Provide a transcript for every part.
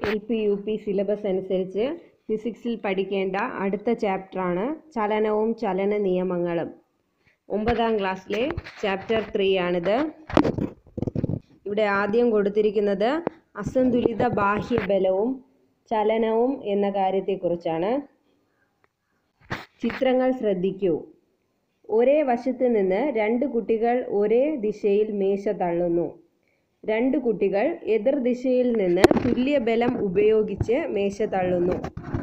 L P U P syllabus അനുസരിച്ച് ഫിസിക്സിൽ പഠിക്കേണ്ട അടുത്ത ചാപ്റ്ററാണ് ചലനവും ചലന നിയമങ്ങളും ഒമ്പതാം ക്ലാസ്സിലെ ചാപ്റ്റർ ത്രീ ആണിത് ഇവിടെ ആദ്യം കൊടുത്തിരിക്കുന്നത് അസന്തുലിത ബാഹ്യബലവും ചലനവും എന്ന കാര്യത്തെക്കുറിച്ചാണ് ചിത്രങ്ങൾ ശ്രദ്ധിക്കൂ ഒരേ വശത്ത് നിന്ന് രണ്ട് കുട്ടികൾ ഒരേ ദിശയിൽ മേശ തള്ളുന്നു രണ്ട് കുട്ടികൾ എതിർ ദിശയിൽ നിന്ന് തുല്യ ബലം ഉപയോഗിച്ച് മേശ തള്ളുന്നു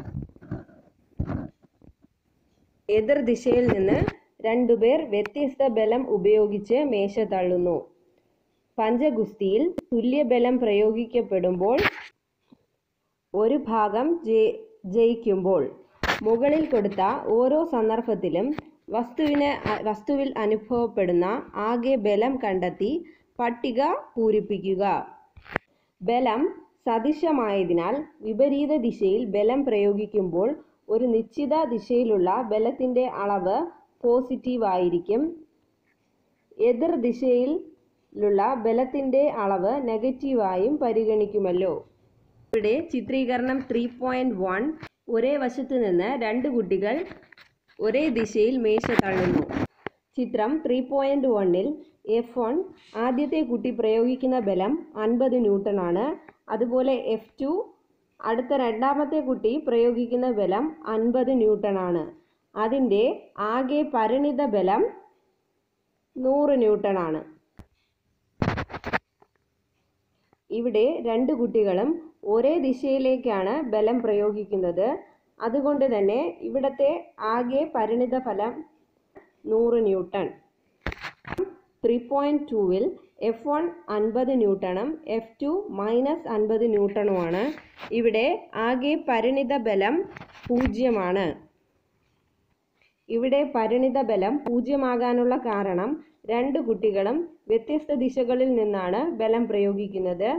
എതിർ ദിശയിൽ നിന്ന് രണ്ടുപേർ വ്യത്യസ്ത ബലം ഉപയോഗിച്ച് മേശ തള്ളുന്നു പഞ്ചഗുസ്തിയിൽ തുല്യബലം പ്രയോഗിക്കപ്പെടുമ്പോൾ ഒരു ഭാഗം ജയി- ജയിക്കുമ്പോൾ മുകളിൽ കൊടുത്ത ഓരോ സന്ദർഭത്തിലും വസ്തുവിന് അ- വസ്തുവിൽ അനുഭവപ്പെടുന്ന ആകെ ബലം കണ്ടെത്തി പട്ടിക പൂരിപ്പിക്കുക ബലം സദിശമായതിനാൽ വിപരീത ദിശയിൽ ബലം പ്രയോഗിക്കുമ്പോൾ ഒരു നിശ്ചിത ദിശയിലുള്ള ബലത്തിൻ്റെ അളവ് പോസിറ്റീവ് ആയിരിക്കും എതിർ ദിശയിലുള്ള ബലത്തിൻ്റെ അളവ് നെഗറ്റീവായും പരിഗണിക്കുമല്ലോ ഇവിടെ ചിത്രീകരണം ത്രീ പോയിന്റ് വൺ ഒരേ വശത്ത് നിന്ന് രണ്ട് കുട്ടികൾ ഒരേ ദിശയിൽ മേശ തള്ളുന്നു ചിത്രം ത്രീ പോയിന്റ് വണ്ണിൽ എഫ് വൺ ആദ്യത്തെ കുട്ടി പ്രയോഗിക്കുന്ന ബലം അൻപത് ന്യൂട്ടൺ ആണ് അതുപോലെ എഫ് ടു അടുത്ത രണ്ടാമത്തെ കുട്ടി പ്രയോഗിക്കുന്ന ബലം അൻപത് ന്യൂട്ടൺ ആണ് അതിൻ്റെ ആകെ പരിണിത ബലം നൂറ് ന്യൂട്ടൺ ആണ് ഇവിടെ രണ്ട് കുട്ടികളും ഒരേ ദിശയിലേക്കാണ് ബലം പ്രയോഗിക്കുന്നത് അതുകൊണ്ട് തന്നെ ഇവിടത്തെ ആകെ പരിണിത ഫലം നൂറ് ന്യൂട്ടൺ ത്രീ പോയിൻറ്റ് ടൂവിൽ എഫ് വൺ അൻപത് ന്യൂട്ടണും എഫ് ടു മൈനസ് അൻപത് ന്യൂട്ടണുമാണ് ഇവിടെ ആകെ പരിണിത ബലം പൂജ്യമാണ് ഇവിടെ പരിണിത ബലം പൂജ്യമാകാനുള്ള കാരണം രണ്ട് കുട്ടികളും വ്യത്യസ്ത ദിശകളിൽ നിന്നാണ് ബലം പ്രയോഗിക്കുന്നത്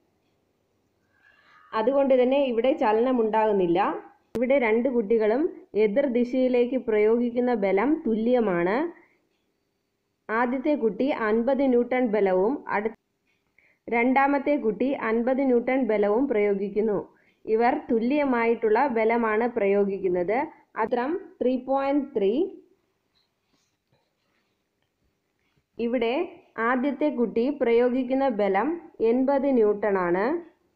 അതുകൊണ്ട് തന്നെ ഇവിടെ ചലനം ഉണ്ടാകുന്നില്ല ഇവിടെ രണ്ട് കുട്ടികളും എതിർ ദിശയിലേക്ക് പ്രയോഗിക്കുന്ന ബലം തുല്യമാണ് ആദ്യത്തെ കുട്ടി അൻപത് ന്യൂട്ടൺ ബലവും അടു രണ്ടാമത്തെ കുട്ടി അൻപത് ന്യൂട്ടൺ ബലവും പ്രയോഗിക്കുന്നു ഇവർ തുല്യമായിട്ടുള്ള ബലമാണ് പ്രയോഗിക്കുന്നത് അത്രം ത്രീ പോയിന്റ് ത്രീ ഇവിടെ ആദ്യത്തെ കുട്ടി പ്രയോഗിക്കുന്ന ബലം എൺപത് ന്യൂട്ടൺ ആണ്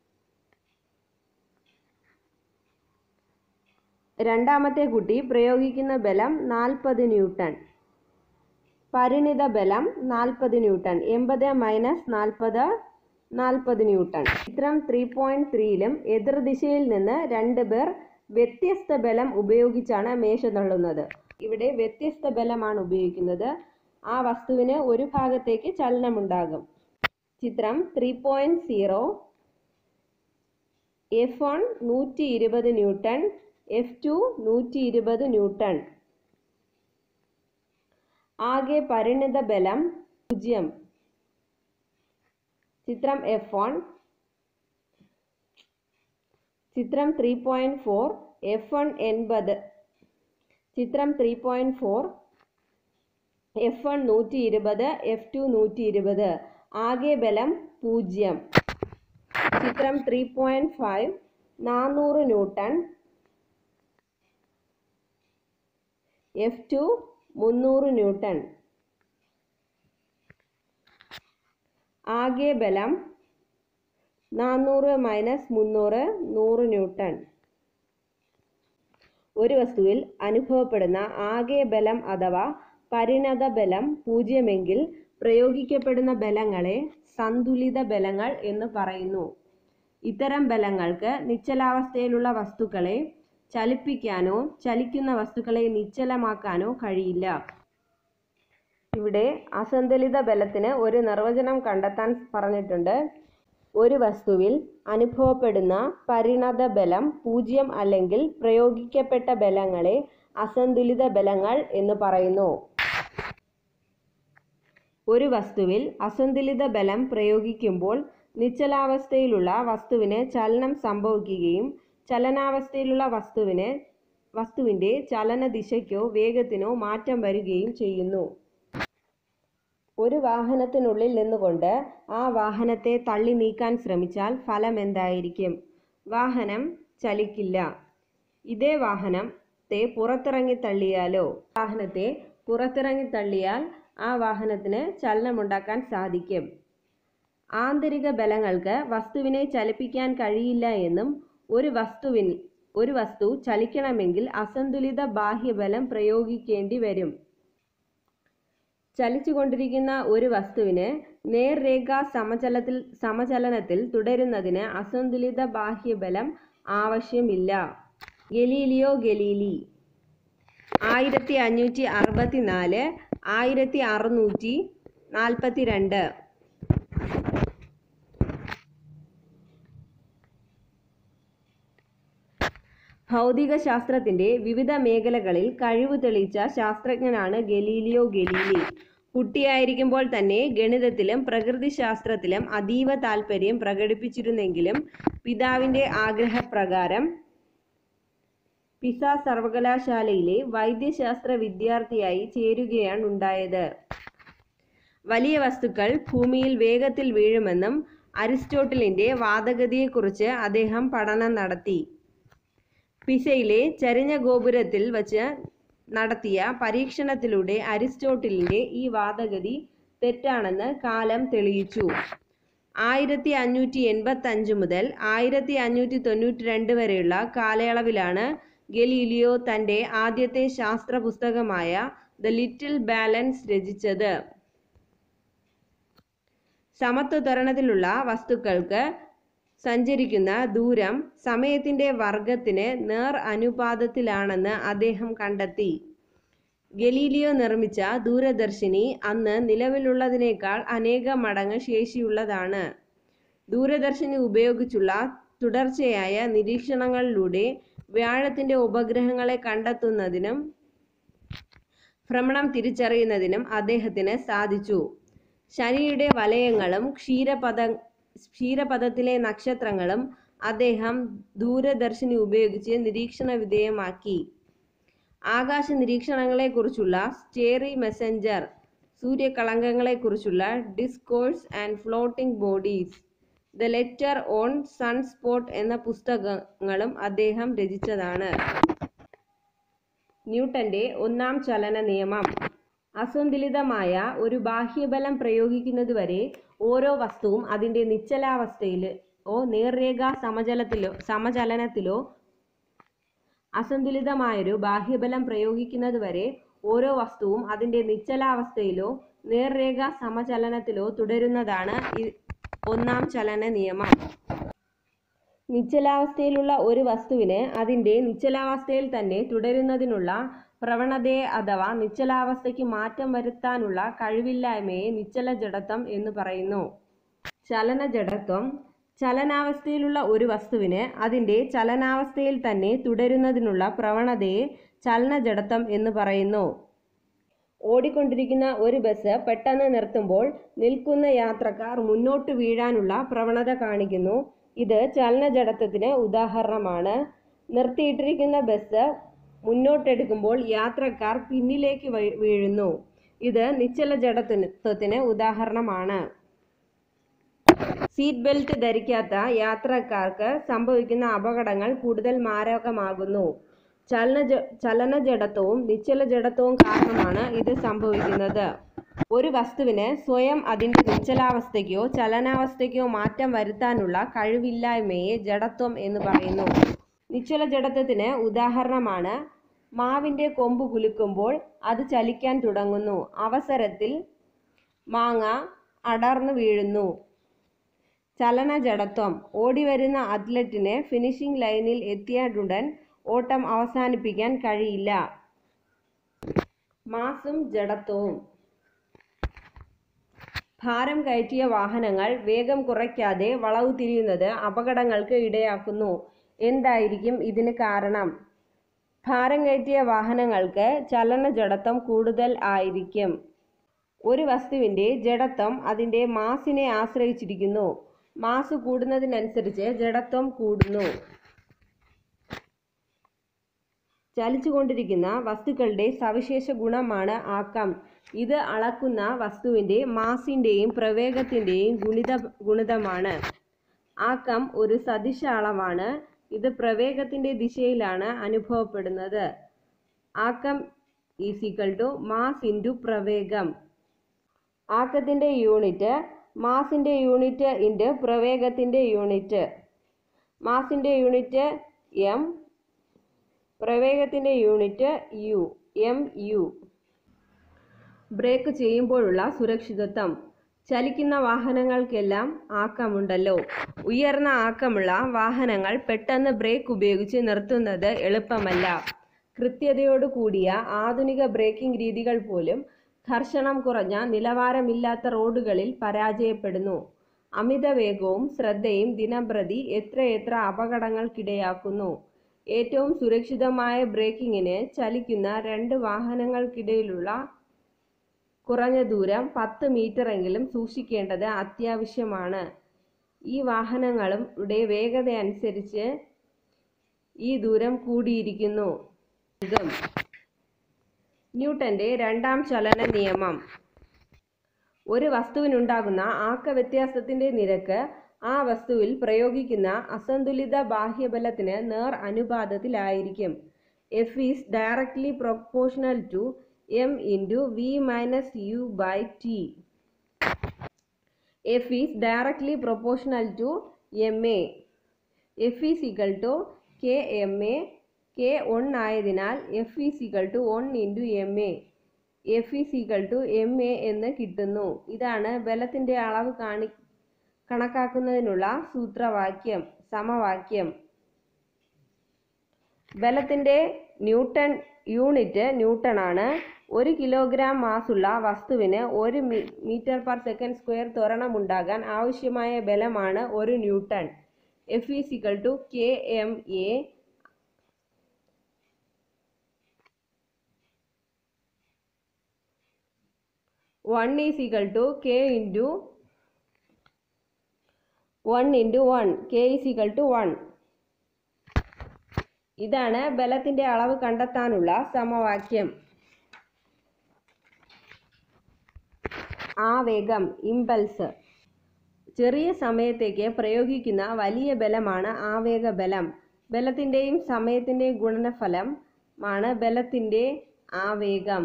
രണ്ടാമത്തെ കുട്ടി പ്രയോഗിക്കുന്ന ബലം നാൽപ്പത് ന്യൂട്ടൺ പരിണിത ബലം നാൽപ്പത് ന്യൂട്ടൺ എൺപത് മൈനസ് നാൽപ്പത് നാൽപ്പത് ന്യൂട്ടൺ ചിത്രം ത്രീ പോയിന്റ് ത്രീയിലും എതിർദിശയിൽ നിന്ന് രണ്ട് പേർ വ്യത്യസ്ത ബലം ഉപയോഗിച്ചാണ് മേശ തള്ളുന്നത് ഇവിടെ വ്യത്യസ്ത ബലമാണ് ഉപയോഗിക്കുന്നത് ആ വസ്തുവിന് ഒരു ഭാഗത്തേക്ക് ചലനമുണ്ടാകും ചിത്രം three point zero F one നൂറ്റി ഇരുപത് ന്യൂട്ടൺ എഫ് ടു നൂറ്റി ഇരുപത് ന്യൂട്ടൺ ആകെ പരിണിത ബലം പൂജ്യം ചിത്രം എഫ് വൺ ചിത്രം three point four F one എൺപത് ചിത്രം three point four F one നൂറ്റി ഇരുപത് എഫ് ടു നൂറ്റി ഇരുപത് ആകെ ബലം പൂജ്യം ചിത്രം ത്രീ പോയിന്റ് ഫൈവ് നാനൂറ് ന്യൂട്ടൺ എഫ് ടു മുന്നൂറ് ന്യൂട്ടൺ ആകെ ബലം നാനൂറ് മൈനസ് മുന്നൂറ് നൂറ് ന്യൂട്ടൺ ഒരു വസ്തുവിൽ അനുഭവപ്പെടുന്ന ആകെ ബലം അഥവാ പരിണത ബലം പൂജ്യമെങ്കിൽ പ്രയോഗിക്കപ്പെടുന്ന ബലങ്ങളെ സന്തുലിത ബലങ്ങൾ എന്ന് പറയുന്നു ഇത്തരം ബലങ്ങൾക്ക് നിശ്ചലാവസ്ഥയിലുള്ള വസ്തുക്കളെ ചലിപ്പിക്കാനോ ചലിക്കുന്ന വസ്തുക്കളെ നിശ്ചലമാക്കാനോ കഴിയില്ല ഇവിടെ അസന്തുലിത ബലത്തിന് ഒരു നിർവചനം കണ്ടെത്താൻ പറഞ്ഞിട്ടുണ്ട് ഒരു വസ്തുവിൽ അനുഭവപ്പെടുന്ന പരിണത ബലം പൂജ്യം അല്ലെങ്കിൽ പ്രയോഗിക്കപ്പെട്ട ബലങ്ങളെ അസന്തുലിത ബലങ്ങൾ എന്ന് പറയുന്നു ഒരു വസ്തുവിൽ അസന്തുലിത ബലം പ്രയോഗിക്കുമ്പോൾ നിശ്ചലാവസ്ഥയിലുള്ള വസ്തുവിന് ചലനം സംഭവിക്കുകയും ചലനാവസ്ഥയിലുള്ള വസ്തുവിന് വസ്തുവിൻ്റെ ചലന ദിശയ്ക്കോ വേഗത്തിനോ മാറ്റം വരികയും ചെയ്യുന്നു ഒരു വാഹനത്തിനുള്ളിൽ നിന്നുകൊണ്ട് ആ വാഹനത്തെ തള്ളി നീക്കാൻ ശ്രമിച്ചാൽ ഫലം എന്തായിരിക്കും വാഹനം ചലിക്കില്ല ഇതേ വാഹനത്തെ പുറത്തിറങ്ങി തള്ളിയാലോ വാഹനത്തെ പുറത്തിറങ്ങി തള്ളിയാൽ ആ വാഹനത്തിന് ചലനമുണ്ടാക്കാൻ സാധിക്കും ആന്തരിക ബലങ്ങൾക്ക് വസ്തുവിനെ ചലിപ്പിക്കാൻ കഴിയില്ല എന്നും ഒരു വസ്തുവിൻ ഒരു വസ്തു ചലിക്കണമെങ്കിൽ അസന്തുലിത ബാഹ്യബലം പ്രയോഗിക്കേണ്ടി വരും ചലിച്ചുകൊണ്ടിരിക്കുന്ന ഒരു വസ്തുവിന് നേർരേഖ സമചലത്തിൽ സമചലനത്തിൽ തുടരുന്നതിന് അസന്തുലിത ബാഹ്യബലം ആവശ്യമില്ല ഗലീലിയോ ഗലീലി ആയിരത്തി അഞ്ഞൂറ്റി അറുപത്തി നാല് ആയിരത്തി അറുന്നൂറ്റി നാൽപ്പത്തി രണ്ട് ഭൗതികശാസ്ത്രത്തിന്റെ വിവിധ മേഖലകളിൽ കഴിവ് തെളിയിച്ച ശാസ്ത്രജ്ഞനാണ് ഗലീലിയോ ഗലീലി കുട്ടിയായിരിക്കുമ്പോൾ തന്നെ ഗണിതത്തിലും പ്രകൃതിശാസ്ത്രത്തിലും അതീവ താൽപ്പര്യം പ്രകടിപ്പിച്ചിരുന്നെങ്കിലും പിതാവിന്റെ ആഗ്രഹപ്രകാരം പിസ സർവകലാശാലയിലെ വൈദ്യശാസ്ത്ര വിദ്യാർത്ഥിയായി ചേരുകയാണ് ഉണ്ടായത് വലിയ വസ്തുക്കൾ ഭൂമിയിൽ വേഗത്തിൽ വീഴുമെന്നും അരിസ്റ്റോട്ടലിന്റെ വാദഗതിയെക്കുറിച്ച് അദ്ദേഹം പഠനം നടത്തി പിസയിലെ ചരിഞ്ഞ ഗോപുരത്തിൽ വച്ച് നടത്തിയ പരീക്ഷണത്തിലൂടെ അരിസ്റ്റോട്ടലിന്റെ ഈ വാദഗതി തെറ്റാണെന്ന് കാലം തെളിയിച്ചു ആയിരത്തി അഞ്ഞൂറ്റി എൺപത്തി അഞ്ച് മുതൽ ആയിരത്തി അഞ്ഞൂറ്റി തൊണ്ണൂറ്റി രണ്ട് വരെയുള്ള കാലയളവിലാണ് ഗലീലിയോ തന്റെ ആദ്യത്തെ ശാസ്ത്ര പുസ്തകമായ ദ ലിറ്റിൽ ബാലൻസ് രചിച്ചത് സമത്വ ത്വരണത്തിലുള്ള വസ്തുക്കൾക്ക് സഞ്ചരിക്കുന്ന ദൂരം സമയത്തിന്റെ വർഗത്തിന് നേർ അനുപാതത്തിലാണെന്ന് അദ്ദേഹം കണ്ടെത്തി ഗലീലിയോ നിർമ്മിച്ച ദൂരദർശിനി അന്ന് നിലവിലുള്ളതിനേക്കാൾ അനേക മടങ്ങ് ശേഷിയുള്ളതാണ് ദൂരദർശിനി ഉപയോഗിച്ചുള്ള തുടർച്ചയായ നിരീക്ഷണങ്ങളിലൂടെ വ്യാഴത്തിന്റെ ഉപഗ്രഹങ്ങളെ കണ്ടെത്തുന്നതിനും ഭ്രമണം തിരിച്ചറിയുന്നതിനും അദ്ദേഹത്തിന് സാധിച്ചു ശനിയുടെ വലയങ്ങളും ക്ഷീരപഥ ക്ഷീരപഥത്തിലെ നക്ഷത്രങ്ങളും അദ്ദേഹം ദൂരദർശിനി ഉപയോഗിച്ച് നിരീക്ഷണ വിധേയമാക്കി ആകാശ നിരീക്ഷണങ്ങളെക്കുറിച്ചുള്ള സ്റ്റേറി മെസ്സഞ്ചർ സൂര്യകളങ്കങ്ങളെക്കുറിച്ചുള്ള discourse and floating bodies the letter on sunspot എന്ന പുസ്തകങ്ങളും അദ്ദേഹം രചിച്ചതാണ് ന്യൂട്ടന്റെ ഒന്നാം ചലന നിയമം അസന്തുലിതമായ ഒരു ബാഹ്യബലം പ്രയോഗിക്കുന്നതുവരെ ഓരോ വസ്തുവും അതിന്റെ നിശ്ചലാവസ്ഥയിലോ നേർരേഖ സമചലത്തിലോ സമചലനത്തിലോ അസന്തുലിതമായൊരു ബാഹ്യബലം പ്രയോഗിക്കുന്നതുവരെ ഓരോ വസ്തുവും അതിന്റെ നിശ്ചലാവസ്ഥയിലോ നേർരേഖ സമചലനത്തിലോ തുടരുന്നതാണ് ഇ- ഒന്നാം ചലന നിയമം നിശ്ചലാവസ്ഥയിലുള്ള ഒരു വസ്തുവിന് അതിന്റെ നിശ്ചലാവസ്ഥയിൽ തന്നെ തുടരുന്നതിനുള്ള പ്രവണതയെ അഥവാ നിശ്ചലാവസ്ഥയ്ക്ക് മാറ്റം വരുത്താനുള്ള കഴിവില്ലായ്മയെ നിശ്ചല ജഡത്വം എന്ന് പറയുന്നു ചലന ജഡത്വം ചലനാവസ്ഥയിലുള്ള ഒരു വസ്തുവിന് അതിന്റെ ചലനാവസ്ഥയിൽ തന്നെ തുടരുന്നതിനുള്ള പ്രവണതയെ ചലന ജഡത്വം എന്ന് പറയുന്നു ഓടിക്കൊണ്ടിരിക്കുന്ന ഒരു ബസ് പെട്ടെന്ന് നിർത്തുമ്പോൾ നിൽക്കുന്ന യാത്രക്കാർ മുന്നോട്ട് വീഴാനുള്ള പ്രവണത കാണിക്കുന്നു ഇത് ചലനജഡത്വത്തിന് ഉദാഹരണമാണ് നിർത്തിയിട്ടിരിക്കുന്ന ബസ് മുന്നോട്ടെടുക്കുമ്പോൾ യാത്രക്കാർ പിന്നിലേക്ക് വഴി- വീഴുന്നു ഇത് നിശ്ചല ജഡത്വത്തിന് ഉദാഹരണമാണ് സീറ്റ് ബെൽറ്റ് ധരിക്കാത്ത യാത്രക്കാർക്ക് സംഭവിക്കുന്ന അപകടങ്ങൾ കൂടുതൽ മാരകമാകുന്നു ചലന ചലന ജഡത്വവും നിശ്ചല ജഡത്വവും കാരണമാണ് ഇത് സംഭവിക്കുന്നത് ഒരു വസ്തുവിന് സ്വയം അതിന്റെ നിശ്ചലാവസ്ഥയ്ക്കോ ചലനാവസ്ഥയ്ക്കോ മാറ്റം വരുത്താനുള്ള കഴിവില്ലായ്മയെ ജഡത്വം എന്ന് പറയുന്നു നിശ്ചല ജഡത്വത്തിന് ഉദാഹരണമാണ് മാവിന്റെ കൊമ്പ് കുലുക്കുമ്പോൾ അത് ചലിക്കാൻ തുടങ്ങുന്നു അവസരത്തിൽ മാങ്ങ അടർന്നു വീഴുന്നു ചലന ജഡത്വം ഓടിവരുന്ന അത്ലറ്റിന് ഫിനിഷിംഗ് ലൈനിൽ എത്തിയാലുടൻ ഓട്ടം അവസാനിപ്പിക്കാൻ കഴിയില്ല മാസും ജഡത്വവും ഭാരം കയറ്റിയ വാഹനങ്ങൾ വേഗം കുറയ്ക്കാതെ വളവ് തിരിയുന്നത് അപകടങ്ങൾക്ക് ഇടയാക്കുന്നു എന്തായിരിക്കും ഇതിന് കാരണം ഭാരം കയറ്റിയ വാഹനങ്ങൾക്ക് ചലന ജഡത്വം കൂടുതൽ ആയിരിക്കും ഒരു വസ്തുവിന്റെ ജഡത്വം അതിന്റെ മാസിനെ ആശ്രയിച്ചിരിക്കുന്നു മാസ് കൂടുന്നതിനനുസരിച്ച് ജഡത്വം കൂടുന്നു ചലിച്ചുകൊണ്ടിരിക്കുന്ന വസ്തുക്കളുടെ സവിശേഷ ഗുണമാണ് ആക്കം ഇത് അളക്കുന്ന വസ്തുവിന്റെ മാസിന്റെയും പ്രവേഗത്തിന്റെയും ഗുണിത ഗുണിതമാണ് ആക്കം ഒരു സദിശ അളവാണ് ഇത് പ്രവേഗത്തിന്റെ ദിശയിലാണ് അനുഭവപ്പെടുന്നത് ആക്കം is equal to mass into പ്രവേഗം ആക്കത്തിന്റെ യൂണിറ്റ് മാസിന്റെ യൂണിറ്റ് ഇൻറ്റു പ്രവേഗത്തിന്റെ യൂണിറ്റ് മാസിന്റെ യൂണിറ്റ് എം പ്രവേഗത്തിന്റെ unit U M U brake ചെയ്യുമ്പോഴുള്ള സുരക്ഷിതത്വം ചലിക്കുന്ന വാഹനങ്ങൾക്കെല്ലാം ആക്കമുണ്ടല്ലോ ഉയർന്ന ആക്കമുള്ള വാഹനങ്ങൾ പെട്ടെന്ന് ബ്രേക്ക് ഉപയോഗിച്ച് നിർത്തുന്നത് എളുപ്പമല്ല കൃത്യതയോടു കൂടിയ ആധുനിക ബ്രേക്കിംഗ് രീതികൾ പോലും ഘർഷണം കുറഞ്ഞ നിലവാരമില്ലാത്ത റോഡുകളിൽ പരാജയപ്പെടുന്നു അമിത വേഗവും ശ്രദ്ധയും ദിനംപ്രതി എത്രയെത്ര അപകടങ്ങൾക്കിടയാക്കുന്നു ഏറ്റവും സുരക്ഷിതമായ ബ്രേക്കിങ്ങിന് ചലിക്കുന്ന രണ്ട് വാഹനങ്ങൾക്കിടയിലുള്ള കുറഞ്ഞ ദൂരം പത്ത് മീറ്ററെങ്കിലും സൂക്ഷിക്കേണ്ടത് അത്യാവശ്യമാണ് ഈ വാഹനങ്ങളുടെ വേഗത അനുസരിച്ച് ഈ ദൂരം കൂടിയിരിക്കുന്നു ഇതും ന്യൂട്ടന്റെ രണ്ടാം ചലന നിയമം ഒരു വസ്തുവിനുണ്ടാകുന്ന ആക്ക വ്യത്യാസത്തിന്റെ നിരക്ക് ആ വസ്തുവിൽ പ്രയോഗിക്കുന്ന അസന്തുലിത ബാഹ്യബലത്തിന് നേർ അനുപാതത്തിലായിരിക്കും F is directly proportional to M into V minus U by T F is directly proportional to M A F is equal to K M A K one ആയതിനാൽ F is equal to one into M A F is equal to M A എന്ന് കിട്ടുന്നു ഇതാണ് ബലത്തിൻ്റെ അളവ് കാണി കണക്കാക്കുന്നതിനുള്ള സൂത്രവാക്യം സമവാക്യം ബലത്തിൻ്റെ newton unit newton ആണ് ഒരു കിലോഗ്രാം മാസുള്ള വസ്തുവിന് ഒരു മീ- മീറ്റർ പെർ സെക്കൻഡ് സ്ക്വയർ ത്വരണമുണ്ടാകാൻ ആവശ്യമായ ബലമാണ് ഒരു newton F is equal to K M A one is equal to K into one into one K is equal to one ഇതാണ് ബലത്തിന്റെ അളവ് കണ്ടെത്താനുള്ള സമവാക്യം ആവേഗം ഇമ്പൾസ് ചെറിയ സമയത്തേക്ക് പ്രയോഗിക്കുന്ന വലിയ ബലമാണ് ആവേഗ ബലം ബലത്തിൻ്റെയും സമയത്തിൻ്റെയും ഗുണനഫലമാണ് ബലത്തിൻ്റെ ആവേഗം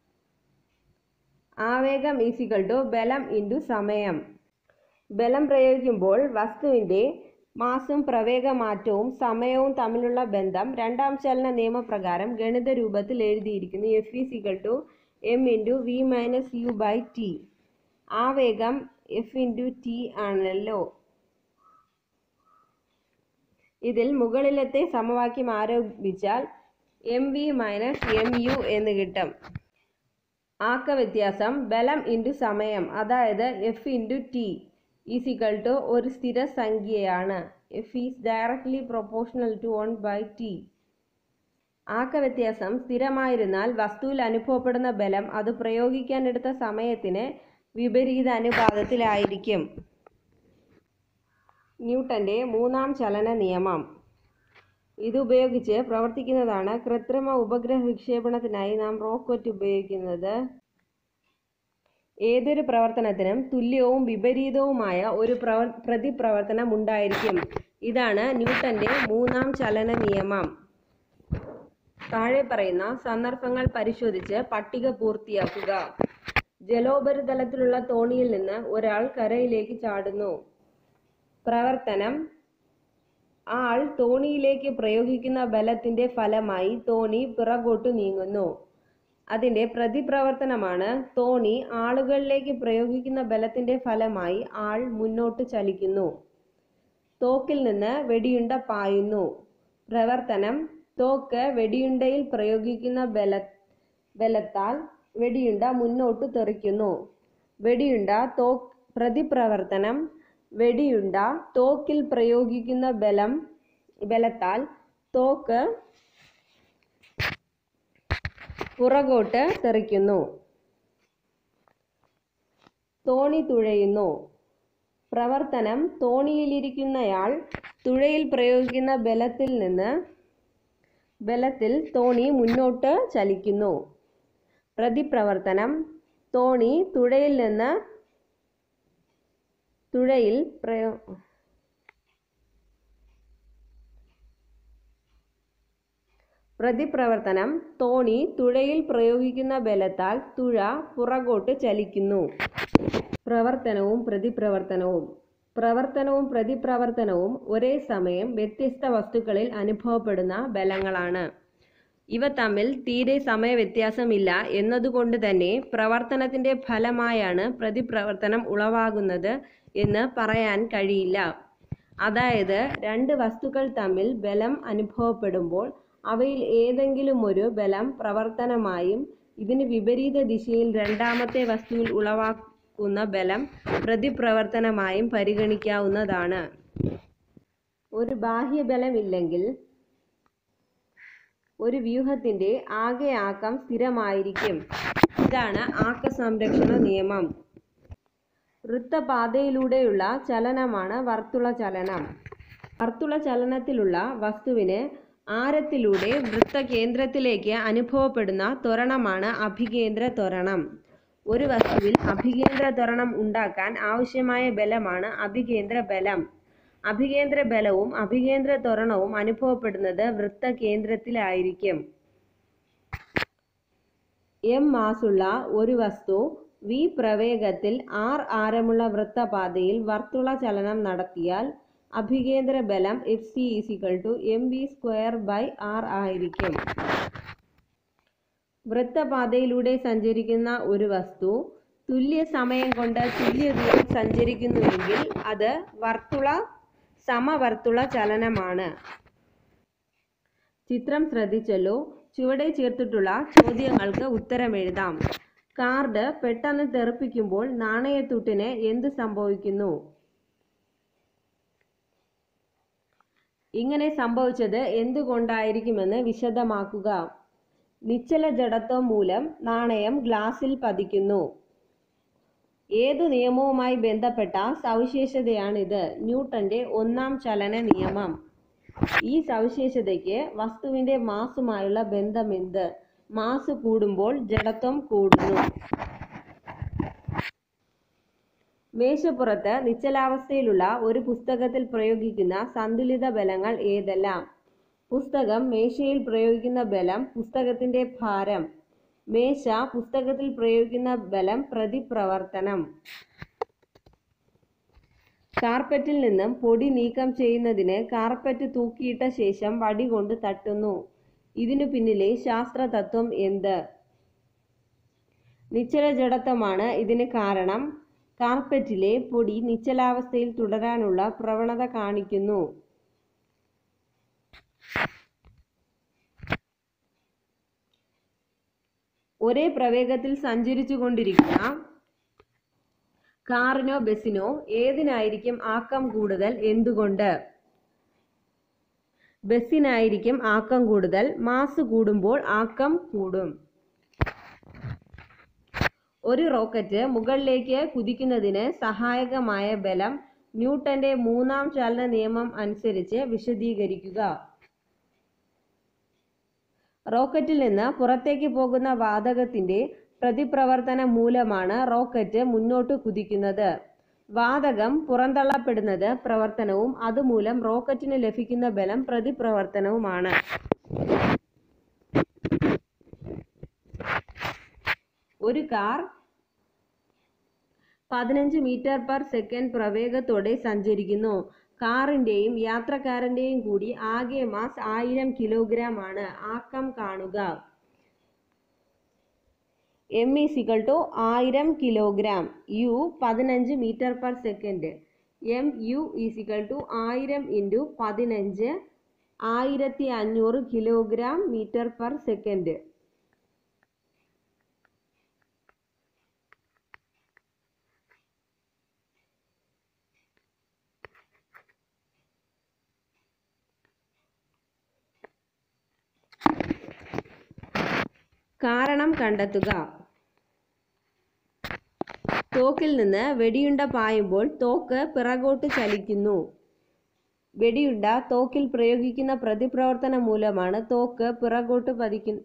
ആവേഗം ഈസിക്വൽ ടു ബലം ഇൻറ്റു സമയം ബലം പ്രയോഗിക്കുമ്പോൾ വസ്തുവിൻ്റെ മാസും പ്രവേഗമാറ്റവും സമയവും തമ്മിലുള്ള ബന്ധം രണ്ടാം ചലന നിയമപ്രകാരം ഗണിത രൂപത്തിൽ എഴുതിയിരിക്കുന്നു F is equal to M into V minus U by T ആവേഗം എഫ് ഇൻറ്റു ടി ആണല്ലോ ഇതിൽ മുകളിലത്തെ സമവാക്യം ആരോപിച്ചാൽ M V minus M U എന്ന് കിട്ടും ആക്ക വ്യത്യാസം ബലം ഇൻറ്റു സമയം അതായത് F into T is equal to ഒരു സ്ഥിര സംഖ്യയാണ് F is directly proportional to one by T ആക്ക വ്യത്യാസം സ്ഥിരമായിരുന്നാൽ വസ്തുവിൽ അനുഭവപ്പെടുന്ന ബലം അത് പ്രയോഗിക്കാനെടുത്ത സമയത്തിന് വിപരീത അനുപാതത്തിലായിരിക്കും ന്യൂട്ടന്റെ മൂന്നാം ചലന നിയമം ഇതുപയോഗിച്ച് പ്രവർത്തിക്കുന്നതാണ് കൃത്രിമ ഉപഗ്രഹ വിക്ഷേപണത്തിനായി നാം റോക്കറ്റ് ഉപയോഗിക്കുന്നത് ഏതൊരു പ്രവർത്തനത്തിനും തുല്യവും വിപരീതവുമായ ഒരു പ്രവർ പ്രതിപ്രവർത്തനം ഉണ്ടായിരിക്കും ഇതാണ് ന്യൂട്ടന്റെ മൂന്നാം ചലന നിയമം താഴെ പറയുന്ന സന്ദർഭങ്ങൾ പരിശോധിച്ച് പട്ടിക പൂർത്തിയാക്കുക ജലോപരിതലത്തിലുള്ള തോണിയിൽ നിന്ന് ഒരാൾ കരയിലേക്ക് ചാടുന്നു പ്രവർത്തനം ആൾ തോണിയിലേക്ക് പ്രയോഗിക്കുന്ന ബലത്തിന്റെ ഫലമായി തോണി പിറകോട്ട് നീങ്ങുന്നു അതിന്റെ പ്രതിപ്രവർത്തനമാണ് തോണി ആളുകളിലേക്ക് പ്രയോഗിക്കുന്ന ബലത്തിന്റെ ഫലമായി ആൾ മുന്നോട്ട് ചലിക്കുന്നു തോക്കിൽ നിന്ന് വെടിയുണ്ട പായുന്നു പ്രവർത്തനം തോക്ക് വെടിയുണ്ടയിൽ പ്രയോഗിക്കുന്ന ബല ബലത്താൽ വെടിയുണ്ട മുന്നോട്ട് തെറിക്കുന്നു വെടിയുണ്ട തോക്ക് പ്രതിപ്രവർത്തനം വെടിയുണ്ട തോക്കിൽ പ്രയോഗിക്കുന്ന ബലം ബലത്താൽ തോക്ക് പുറകോട്ട് തെറിക്കുന്നു തോണി തുഴയുന്നു പ്രവർത്തനം തോണിയിലിരിക്കുന്നയാൾ തുഴയിൽ പ്രയോഗിക്കുന്ന ബലത്തിൽ നിന്ന് ബലത്തിൽ തോണി മുന്നോട്ട് ചലിക്കുന്നു പ്രതിപ്രവർത്തനം തോണി തുഴയിൽ നിന്ന് തുഴയിൽ പ്രയോ പ്രതിപ്രവർത്തനം തോണി തുഴയിൽ പ്രയോഗിക്കുന്ന ബലത്താൽ തുഴ പുറകോട്ട് ചലിക്കുന്നു പ്രവർത്തനവും പ്രതിപ്രവർത്തനവും പ്രവർത്തനവും പ്രതിപ്രവർത്തനവും ഒരേ സമയം വ്യത്യസ്ത വസ്തുക്കളിൽ അനുഭവപ്പെടുന്ന ബലങ്ങളാണ് ഇവ തമ്മിൽ തീരെ സമയവ്യത്യാസമില്ല എന്നതുകൊണ്ട് തന്നെ പ്രവർത്തനത്തിന്റെ ഫലമായാണ് പ്രതിപ്രവർത്തനം ഉളവാകുന്നത് എന്ന് പറയാൻ കഴിയില്ല അതായത് രണ്ട് വസ്തുക്കൾ തമ്മിൽ ബലം അനുഭവപ്പെടുമ്പോൾ അവയിൽ ഏതെങ്കിലും ഒരു ബലം പ്രവർത്തനമായും ഇതിന് വിപരീത ദിശയിൽ രണ്ടാമത്തെ വസ്തുവിൽ ഉളവാക്കുന്ന ബലം പ്രതിപ്രവർത്തനമായും പരിഗണിക്കാവുന്നതാണ് ഒരു ബാഹ്യബലമില്ലെങ്കിൽ ഒരു വ്യൂഹത്തിന്റെ ആകെ ആക്കം സ്ഥിരമായിരിക്കും ഇതാണ് ആക്ക സംരക്ഷണ നിയമം വൃത്തപാതയിലൂടെയുള്ള ചലനമാണ് വർത്തുള ചലനം വർത്തുള ചലനത്തിലുള്ള വസ്തുവിന് ആരത്തിലൂടെ വൃത്തകേന്ദ്രത്തിലേക്ക് അനുഭവപ്പെടുന്ന ത്വരണമാണ് അഭികേന്ദ്ര ത്വരണം ഒരു വസ്തുവിൽ അഭികേന്ദ്ര ത്വരണം ഉണ്ടാക്കാൻ ആവശ്യമായ ബലമാണ് അഭികേന്ദ്ര ബലം അഭികേന്ദ്ര ബലവും അഭികേന്ദ്ര ത്വരണവും അനുഭവപ്പെടുന്നത് വൃത്തകേന്ദ്രത്തിലായിരിക്കും എം മാസുള്ള ഒരു വസ്തു വി പ്രവേഗത്തിൽ ആർ ആരമുള്ള വൃത്തപാതയിൽ വർത്തുള ചലനം നടത്തിയാൽ അഭികേന്ദ്ര ബലം F C is equal to M V square by R ആയിരിക്കും വൃത്തപാതയിലൂടെ സഞ്ചരിക്കുന്ന ഒരു വസ്തു തുല്യ സമയം കൊണ്ട് തുല്യ ദൂരം സഞ്ചരിക്കുന്നുവെങ്കിൽ അത് വർത്തുള സമവർത്തുള ചലനമാണ് ചിത്രം ശ്രദ്ധിച്ചല്ലോ ചുവടെ ചേർത്തിട്ടുള്ള ചോദ്യങ്ങൾക്ക് ഉത്തരം എഴുതാം കാർഡ് പെട്ടെന്ന് തെറിപ്പിക്കുമ്പോൾ നാണയത്തുട്ടിന് എന്ത് സംഭവിക്കുന്നു ഇങ്ങനെ സംഭവിച്ചത് എന്തുകൊണ്ടായിരിക്കുമെന്ന് വിശദമാക്കുക നിശ്ചല ജഡത്വം മൂലം നാണയം ഗ്ലാസിൽ പതിക്കുന്നു ഏതു നിയമവുമായി ബന്ധപ്പെട്ട സവിശേഷതയാണിത് ന്യൂട്ടന്റെ ഒന്നാം ചലന നിയമം ഈ സവിശേഷതയ്ക്ക് വസ്തുവിന്റെ മാസുമായുള്ള ബന്ധമെന്ത് മാസ് കൂടുമ്പോൾ ജഡത്വം കൂടുന്നു മേശപ്പുറത്ത് നിശ്ചലാവസ്ഥയിലുള്ള ഒരു പുസ്തകത്തിൽ പ്രയോഗിക്കുന്ന സന്തുലിത ബലങ്ങൾ ഏതെല്ലാം പുസ്തകം മേശയിൽ പ്രയോഗിക്കുന്ന ബലം പുസ്തകത്തിന്റെ ഭാരം മേശ പുസ്തകത്തിൽ പ്രയോഗിക്കുന്ന ബലം പ്രതിപ്രവർത്തനം കാർപ്പറ്റിൽ നിന്നും പൊടി നീക്കം ചെയ്യുന്നതിന് കാർപ്പറ്റ് തൂക്കിയിട്ട ശേഷം വടി കൊണ്ട് തട്ടുന്നു ഇതിനു പിന്നിലെ ശാസ്ത്ര തത്വം എന്ത് നിശ്ചല ജഡത്വമാണ് ഇതിന് കാരണം കാർപ്പറ്റിലെ പൊടി നിശ്ചലാവസ്ഥയിൽ തുടരാനുള്ള പ്രവണത കാണിക്കുന്നു ഒരേ പ്രവേഗത്തിൽ സഞ്ചരിച്ചു കൊണ്ടിരിക്കുന്ന കാറിനോ ബസ്സിനോ ഏതിനായിരിക്കും ആക്കം കൂടുതൽ എന്തുകൊണ്ട് ബസ്സിനായിരിക്കും ആക്കം കൂടുതൽ മാസ് കൂടുമ്പോൾ ആക്കം കൂടും ഒരു റോക്കറ്റ് മുകളിലേക്ക് കുതിക്കുന്നതിന് സഹായകമായ ബലം ന്യൂട്ടന്റെ മൂന്നാം ചലന നിയമം അനുസരിച്ച് വിശദീകരിക്കുക റോക്കറ്റിൽ നിന്ന് പുറത്തേക്ക് പോകുന്ന വാതകത്തിന്റെ പ്രതിപ്രവർത്തനം മൂലമാണ് റോക്കറ്റ് മുന്നോട്ട് കുതിക്കുന്നത് വാതകം പുറന്തള്ളപ്പെടുന്നത് പ്രവർത്തനവും അതുമൂലം റോക്കറ്റിന് ലഭിക്കുന്ന ബലം പ്രതിപ്രവർത്തനവുമാണ് ഒരു കാർ പതിനഞ്ച് മീറ്റർ പെർ സെക്കൻഡ് പ്രവേഗത്തോടെ സഞ്ചരിക്കുന്നു കാറിന്റെയും യാത്രക്കാരന്റെയും കൂടി ആകെ മാസ് ആയിരം കിലോഗ്രാം ആണ് ആക്കം കാണുക എം ഈസിക്കൽ ടു ആയിരം കിലോഗ്രാം യു പതിനഞ്ച് metre per second M U is equal to ആയിരം ഇൻറ്റു പതിനഞ്ച് ആയിരത്തി അഞ്ഞൂറ് കിലോഗ്രാം മീറ്റർ പെർ സെക്കൻഡ് കാരണം കണ്ടെത്തുക തോക്കിൽ നിന്ന് വെടിയുണ്ട പായുമ്പോൾ തോക്ക് പിറകോട്ട് ചലിക്കുന്നു വെടിയുണ്ട തോക്കിൽ പ്രയോഗിക്കുന്ന പ്രതിപ്രവർത്തനം മൂലമാണ് തോക്ക് പിറകോട്ട് പതിക്കുന്ന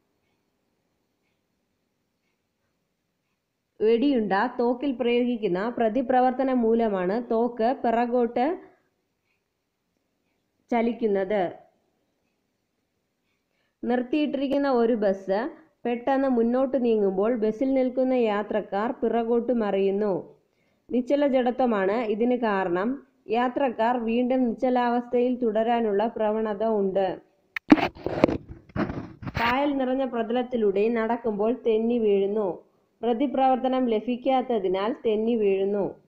വെടിയുണ്ട തോക്കിൽ പ്രയോഗിക്കുന്ന പ്രതിപ്രവർത്തനം മൂലമാണ് തോക്ക് പിറകോട്ട് ചലിക്കുന്നത് നിർത്തിയിട്ടിരിക്കുന്ന ഒരു ബസ് പെട്ടെന്ന് മുന്നോട്ട് നീങ്ങുമ്പോൾ ബസ്സിൽ നിൽക്കുന്ന യാത്രക്കാർ പിറകോട്ട് മറിയുന്നു നിശ്ചല ജഡത്വമാണ് ഇതിന് കാരണം യാത്രക്കാർ വീണ്ടും നിശ്ചലാവസ്ഥയിൽ തുടരാനുള്ള പ്രവണത ഉണ്ട് പായൽ നിറഞ്ഞ പ്രതലത്തിലൂടെ നടക്കുമ്പോൾ തെന്നി വീഴുന്നു പ്രതിപ്രവർത്തനം ലഭിക്കാത്തതിനാൽ തെന്നി വീഴുന്നു